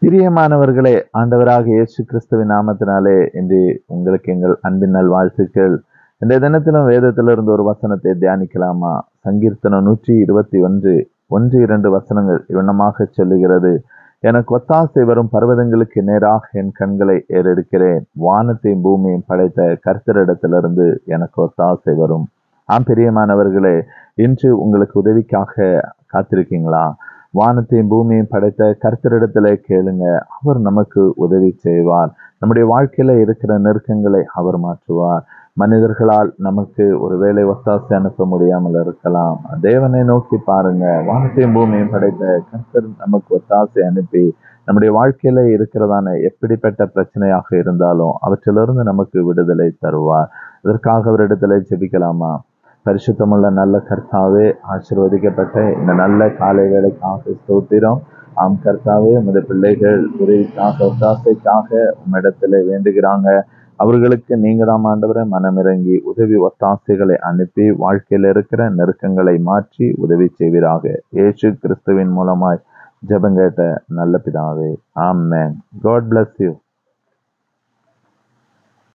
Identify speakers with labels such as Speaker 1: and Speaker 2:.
Speaker 1: பிரியமானவர்களே ஆண்டவராக இயேசு கிறிஸ்துவின் நாமத்தினாலே இன்று உங்களுக்கு எங்கள் அன்பின் நல் வாழ்த்துக்கள் இந்த தினத்திலும் வேதத்திலிருந்து ஒரு வசனத்தை தியானிக்கலாமா சங்கீர்த்தனம் நூற்றி இருபத்தி ஒன்று ஒன்று இரண்டு வசனங்கள் இவனமாக சொல்லுகிறது எனக்கு ஒத்தாசை வரும் பர்வதங்களுக்கு நேராக என் கண்களை ஏறெடுக்கிறேன் வானத்தையும் பூமியையும் படைத்த கர்த்தரிடத்திலிருந்து எனக்கு ஒத்தாசை வரும் ஆம் பிரியமானவர்களே இன்று உங்களுக்கு உதவிக்காக காத்திருக்கீங்களா வானத்தையும் பூமியையும் படைத்த கர்த்தரிடத்துல கேளுங்க அவர் நமக்கு உதவி செய்வார் நம்முடைய வாழ்க்கையில இருக்கிற நெருக்கங்களை அவர் மாற்றுவார் மனிதர்களால் நமக்கு ஒரு வேலை ஒத்தாசை அனுப்ப முடியாமல் இருக்கலாம் தேவனை நோக்கி பாருங்க வானத்தையும் பூமியையும் படைத்த கர்த்தர் நமக்கு ஒத்தாசை அனுப்பி நம்முடைய வாழ்க்கையில இருக்கிறதான எப்படிப்பட்ட பிரச்சனையாக இருந்தாலும் அவற்றிலிருந்து நமக்கு விடுதலை தருவார் இதற்காக அவரிடத்துல ஜெபிக்கலாமா பரிசுத்தமுள்ள நல்ல கர்த்தாவே ஆசிர்வதிக்கப்பட்ட இந்த நல்ல காலை வேலைக்காக ஸ்தோத்திரம் ஆம் கர்த்தாவே உமது பிள்ளைகள் உதவிக்காக ஒத்தாசைக்காக உம்மிடத்துல வேண்டுகிறாங்க அவர்களுக்கு நீங்க தான் ஆண்டவரை மனமிறங்கி உதவி ஒத்தாசைகளை அனுப்பி வாழ்க்கையில் இருக்கிற நெருக்கங்களை மாற்றி உதவி செய்வீராக இயேசு கிறிஸ்துவின் மூலமாய் ஜெபங்கேட்ட நல்ல பிதாவே ஆமென் காட் bless யூ